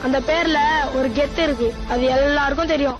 அந்த பேர்ல ஒரு கெத்து இருக்கு அது எல்லாருக்கும் தெரியும்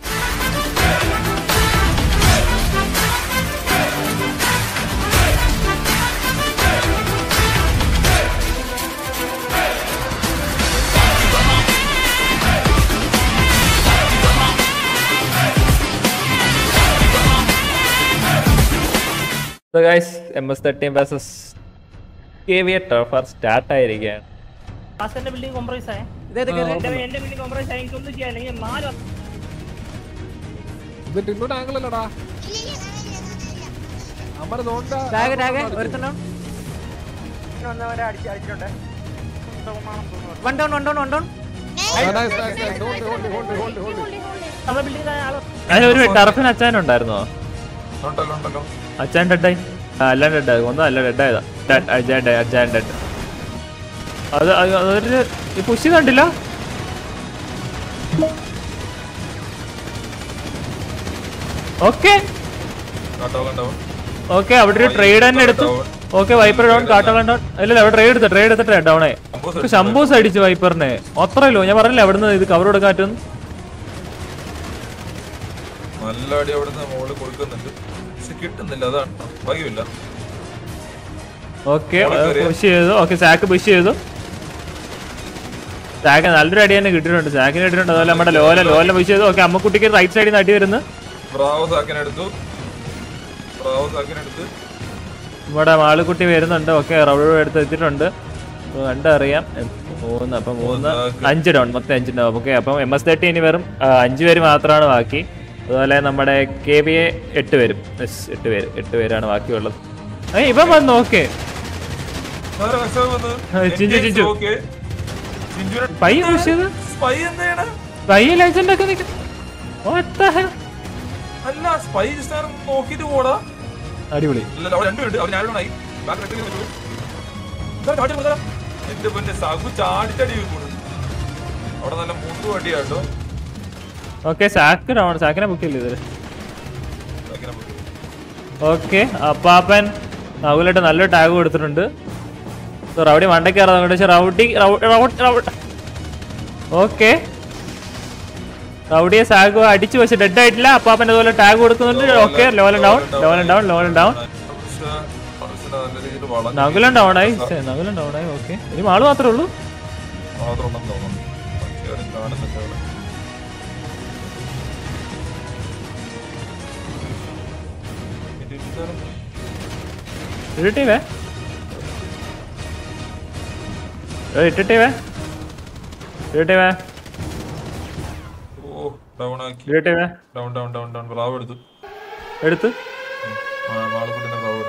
so guys M S thirteen versus K V A ടർഫർ സ്റ്റാർട്ട് ആയിരിക്കുകയാണ് ഭാസ്കറിന്റെ ബിൽഡിംഗ് കോംപ്രമൈസ് ആയേ ഇതേത് കേറി? എന്റെ എന്റെ ബിൽഡിംഗ് കോംപ്രമൈസ് ആയി എനിക്കൊന്നും ചെയ്യാൻ അല്ലെങ്കിൽ നാല് ഇത് ടിന്നോട് ആംഗിൾ അല്ലടാ അമ്മടെ നോണ്ട ടാഗ് ടാഗ് ഒരുത്തനോ one down one down one down നമ്മുടെ ബിൽഡിംഗ് ആള് അതിലൊരു ടർഫിന് അച്ചാൻ ഉണ്ടായിരുന്നോ അച്ചാൻ ഡെഡായി ആ എല്ലാം ഡെഡായി ഒന്നും അല്ല ഡെഡായതാ അജാൻ ഡെഡ് അജാൻ ഡെഡ് അത് അത് അതൊരു ഈ പുഷ് കണ്ടില്ല ഓക്കെ ഓക്കെ അവിടെ ഒരു ട്രേഡ് തന്നെ എടുത്തു ഓക്കെ വൈപ്പർ ഡൗൺ കാട്ടോളൻ ഡൗൺ അല്ലല്ല അവിടെ ട്രേഡ് എടുത്തു ട്രേഡ് എടുത്തിട്ട് ഡൗണേ ശംഭൂസ് അടിച്ചു വൈപ്പറിനെ അത്രയല്ലോ ഞാൻ പറഞ്ഞില്ല അവിടുന്ന് ഇത് കവർ കൊടുക്കാൻ പറ്റുന്നു നല്ല അടി അവിടുന്ന് മോള് കൊടുക്കുന്നുണ്ട് പക്ഷെ കിട്ടുന്നില്ല അതാണ് ഭാഗ്യമില്ല ഓക്കെ പുഷ് ചെയ്തു ഓക്കെ സാക്ക് പുഷ് ചെയ്തു സാക്ക് നല്ലൊരു അടി തന്നെ കിട്ടിയിട്ടുണ്ട് സാക്കിന് കിട്ടിയിട്ടുണ്ട് അതുപോലെ നമ്മുടെ ലോല ലോല പുഷ് ചെയ്തു ഓക്കെ അമ്മക്കുട്ടിക്ക് റൈറ്റ് സൈഡിൽ നിന്ന് അടി വരുന്നു ബ്രാവോ സാക്കിനെടുത്തു ബ്രാവോ സാക്കിനെടുത്ത് നമ്മുടെ മാളുക്കുട്ടി വരുന്നുണ്ട് ഓക്കെ റബ്ബർ എടുത്ത് എത്തിയിട്ടുണ്ട് അപ്പൊ കണ്ടറിയാം മൂന്ന് അപ്പം മൂന്ന് അഞ്ച് ഡൗൺ മൊത്തം അഞ്ച് ഡൗൺ ഓക്കെ അപ്പം എം എസ് തേർട്ടി ഇനി വെറും ആ, അഞ്ച് പേര് മാത്രമാണ് ബാക്കി അതുപോലെ നമ്മുടെ കെ ബി എ എട്ട് പേരും Yes, എട്ട് പേര് എട്ട് പേരാണ് ബാക്കിയുള്ളത് ഏയ് ഇവൻ വന്നു ഓക്കെ ആരാ മെസ്സേജ് വന്നത്? ആ, ചിഞ്ചു, NTX ചിഞ്ചു. okay. ചിഞ്ചുവിനെ പയ്യ പുഷ് ചെയ്ത് സ്പൈ എന്താണ് പയ്യ ലെജൻഡ് ഒക്കെ നിൽക്കുന്നു അല്ല സ്പൈ സ്റ്റാർ നോക്കിട്ട് പോടാ അടിപൊളി ഇല്ല അവിടെ രണ്ടുപേരുണ്ട് അവർ ഞാനായി ബാക്ക് റെക്ടിങ് പറ്റുള്ളൂ ഇതാ ചാടി വന്നതാ. എന്റെ പൊന്നെ സഗു ചാടിച്ചടി കൂടും അവിടെ നല്ല മൂത്തു അടിയാട്ടോ ഓക്കെ സാക്ക് ഡൗൺ സാക്കിനെ ബുക്ക് ചെയ്യില്ല ഇതില് സാക്കിനെ പൊക്കി. ഓക്കെ അപ്പാപ്പൻ നകുലായിട്ട് നല്ലൊരു ടാഗ് കൊടുത്തിട്ടുണ്ട് So, റൗഡി മണ്ടയ്ക്ക് കയറാൻ പക്ഷെ റൗഡി ഓക്കെ റൗഡിയെ സാഗു അടിച്ചു വെച്ച് ഡെഡ് ആയിട്ടില്ല അപ്പാപ്പൻ അതുപോലെ ടാഗ് കൊടുക്കുന്നുണ്ട് okay Lolan down Lolan down Lolan down പക്ഷേ പക്ഷേ നല്ല രീതിയിൽ വളഞ്ഞു നകുലൻ ഡൗൺ ആയി ഛെ, നകുലൻ ഡൗൺ ആയി ഓക്കെ ഇനി ആള് മാത്രമേ ഉള്ളൂ മാത്രം ഉണ്ടെന്ന് തോന്നുന്നു പക്ഷേ ആരും കാണുന്നില്ല അവിടെ. ഇത് ഇതാണ്. ഇട്ടിട്ടേ ഇട്ടിട്ടേ ഇട്ടിട്ടേ ഓ ഡൗൺ ആക്കി ഇട്ടിട്ടേ ഡൗൺ ഡൗൺ ഡൗൺ ഡൗൺ ബ്രാവ് എടുത്തു എടുത്ത് മാളുകുട്ടിനെ ബ്രാവ്